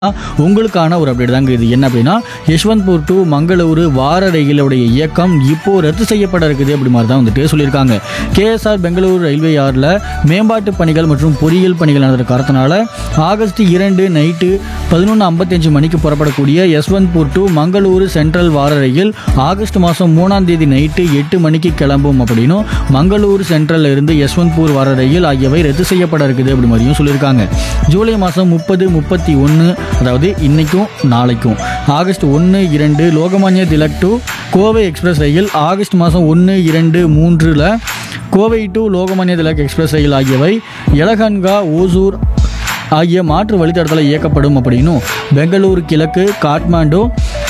உங்களுக்கான ஒரு அப்டேட் தாங்க இது என்ன அப்படின்னா யஷ்வந்த்பூர் டு மங்களூரு வார ரயிலுடைய இயக்கம் இப்போ ரத்து செய்யப்பட இருக்குது அப்படி மாதிரி தான் வந்துட்டு சொல்லியிருக்காங்க கேஎஸ்ஆர் பெங்களூரு ரயில்வே யார்டில் மேம்பாட்டு பணிகள் மற்றும் பொறியியல் பணிகள் நடந்த காரணத்தினால ஆகஸ்ட் இரண்டு நைட்டு பதினொன்று ஐம்பத்தஞ்சு மணிக்கு புறப்படக்கூடிய யஸ்வந்த்பூர் டு மங்களூரு சென்ட்ரல் வார ரயில் ஆகஸ்ட் மாதம் மூணாம் தேதி நைட்டு எட்டு மணிக்கு கிளம்பும் அப்படின்னும் மங்களூரு சென்ட்ரல்ல இருந்து யஸ்வந்த்பூர் வார ரயில் ஆகியவை ரத்து செய்யப்பட இருக்குது அப்படி மாதிரியும் சொல்லியிருக்காங்க ஜூலை மாதம் முப்பது முப்பத்தி ஒன்று அதாவது இன்னைக்கும் நாளைக்கும் ஆகஸ்ட் ஒன்று இரண்டு லோகமானிய திலக் டு கோவை எக்ஸ்பிரஸ் ரயில் ஆகஸ்ட் மாதம் ஒன்று இரண்டு மூன்றில் கோவை டு லோகமானிய திலக் எக்ஸ்பிரஸ் ரயில் ஆகியவை எலகன்கா ஓசூர் ஆகிய மாற்று வழித்தடத்தில் இயக்கப்படும் அப்படின்னும் பெங்களூரு கிழக்கு காட்மாண்டு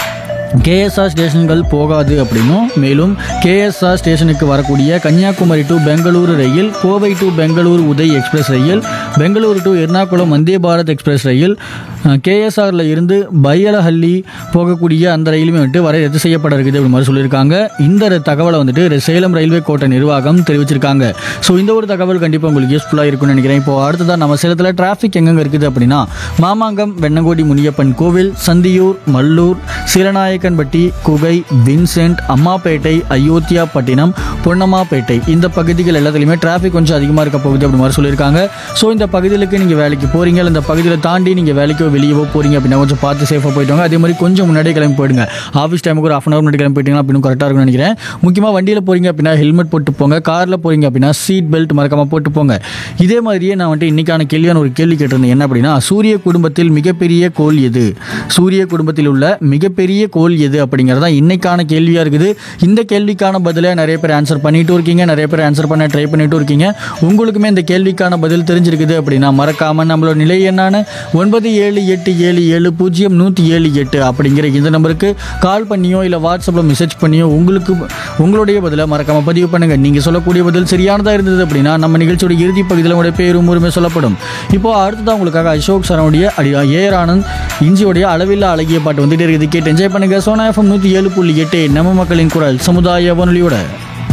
கேஎஸ்ஆர் ஸ்டேஷன்கள் போகாது அப்படின்னும் மேலும் கேஎஸ்ஆர் ஸ்டேஷனுக்கு வரக்கூடிய கன்னியாகுமரி டு பெங்களூரு ரயில் கோவை டு பெங்களூரு உதய் எக்ஸ்பிரஸ் ரயில் பெங்களூரு டு எர்ணாகுளம் வந்தே பாரத் எக்ஸ்பிரஸ் ரயில் கேஎஸ்ஆரில் இருந்து பையலஹள்ளி போகக்கூடிய அந்த ரயிலுமே வந்துட்டு வரை ரத்து செய்யப்பட இருக்குது அப்படி மாதிரி சொல்லியிருக்காங்க இந்த ர- தகவலை வந்துட்டு ர- சேலம் ரயில்வே கோட்ட நிர்வாகம் தெரிவிச்சிருக்காங்க ஸோ இந்த ஒரு தகவல் கண்டிப்பாக உங்களுக்கு யூஸ்ஃபுல்லாக இருக்கும்னு நினைக்கிறேன் இப்போ அடுத்ததாக நம்ம சேலத்தில் டிராஃபிக் எங்கெங்க இருக்குது அப்படின்னா மாமாங்கம் வெண்ணங்கோடி முனியப்பன் கோவில் சந்தியூர் மல்லூர் சீலநாயக்கன்பட்டி குகை வின்சென்ட் அம்மாப்பேட்டை அயோத்தியா பட்டினம் பொன்னம்மாப்பேட்டை இந்த பகுதிகள் எல்லாத்துலேயுமே டிராஃபிக் கொஞ்சம் அதிகமாக இருக்க போகுது அப்படி மாதிரி சொல்லியிருக்காங்க ஸோ இந்த பகுதிகளுக்கு நீங்கள் வேலைக்கு போகிறீங்க இல்லை இந்த பகுதியில் தாண்டி நீங்கள் வேலைக்கோ வெளியவோ போகிறீங்க அப்படின்னா கொஞ்சம் பார்த்து சேஃபாக போயிட்டு வாங்க அதே மாதிரி கொஞ்சம் முன்னாடியே கிளம்பி போயிடுங்க ஆஃபீஸ் டைமுக்கு ஒரு ஆஃப் அன் அவர் முன்னாடி கிளம்பி போயிட்டீங்கன்னா அப்படின்னு கரெக்டாக இருக்கும்னு நினைக்கிறேன் முக்கியமாக வண்டியில் போகிறீங்க அப்படின்னா ஹெல்மெட் போட்டு போங்க காரில் போகிறீங்க அப்படின்னா சீட் பெல்ட் மறக்காமல் போட்டு போங்க இதே மாதிரியே நான் வந்துட்டு இன்னைக்கான கேள்வியான ஒரு கேள்வி கேட்டிருந்தேன் என்ன அப்படின்னா சூரிய குடும்பத்தில் மிகப்பெரிய கோள் எது சூரிய குடும்பத்தில் உள்ள மிகப்பெரிய கோள் எது அப்படிங்கிறது தான் இன்னைக்கான கேள்வியாக இருக்குது இந்த கேள்விக்கான பதிலை நிறைய பேர் ஆன்சர் பண்ணிட்டு இருக்கீங்க நிறைய பேர் ஆன்சர் பண்ண ட்ரை பண்ணிட்டு இருக்கீங்க உங்களுக்குமே இந்த கேள்விக்கான பதில் தெரிஞ்சிருக்குது அப்படின்னா மறக்காம நம்மளோட நிலை என்னான ஒன்பது ஏழு எட்டு ஏழு ஏழு பூஜ்ஜியம் நூற்றி ஏழு எட்டு அப்படிங்கிற இந்த நம்பருக்கு கால் பண்ணியோ இல்லை வாட்ஸ்அப்பில் மெசேஜ் பண்ணியோ உங்களுக்கு உங்களுடைய பதிலை மறக்காம பதிவு பண்ணுங்க நீங்கள் சொல்லக்கூடிய பதில் சரியானதாக இருந்தது அப்படின்னா நம்ம நிகழ்ச்சியோட இறுதி பகுதியில் உங்களுடைய பேரும் உரிமை சொல்லப்படும் இப்போ அடுத்ததான் உங்களுக்காக அசோக் சரவணுடைய அடி ஏஆர் ஆனந்த் இஞ்சியோடைய அளவில்லா அழகிய பாட்டு வந்துட்டு இருக்குது கேட்டு என்ஜாய் பண்ணுங்க சோனா எஃப்எம் நூற்றி ஏழு புள்ளி எட்டு நம்ம மக்களின் குரல் சமுதாய வானொலியோட